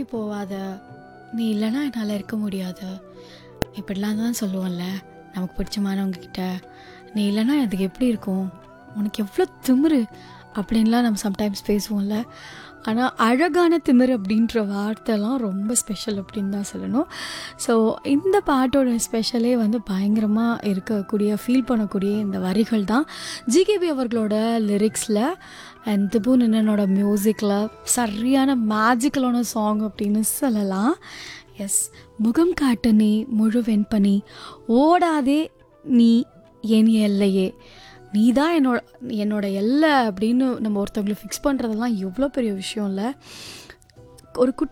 விலகி போவாத நீ இல்லைன்னா என்னால் இருக்க முடியாது இப்படிலாம் தான் சொல்லுவோம்ல நமக்கு பிடிச்சமானவங்க கிட்ட நீ இல்லைன்னா அதுக்கு எப்படி இருக்கும் உனக்கு எவ்வளோ திமிரு அப்படின்லாம் நம்ம சம்டைம்ஸ் பேசுவோம்ல ஆனால் அழகான திமிரு அப்படின்ற வார்த்தைலாம் ரொம்ப ஸ்பெஷல் அப்படின்னு தான் சொல்லணும் ஸோ இந்த பாட்டோட ஸ்பெஷலே வந்து பயங்கரமாக இருக்கக்கூடிய ஃபீல் பண்ணக்கூடிய இந்த வரிகள் தான் ஜிகேபி அவர்களோட லிரிக்ஸில் அண்ட் திபு நின்னனோட மியூசிக்கில் சரியான மேஜிக்கலான சாங் அப்படின்னு சொல்லலாம் எஸ் முகம் காட்டு நீ முழு வெண்பனி ஓடாதே நீ என் எல்லையே நீ தான் என்னோட என்னோட எல்லை அப்படின்னு நம்ம ஒருத்தவங்களை ஃபிக்ஸ் பண்ணுறதெல்லாம் எவ்வளோ பெரிய விஷயம் இல்லை ஒரு குட்டி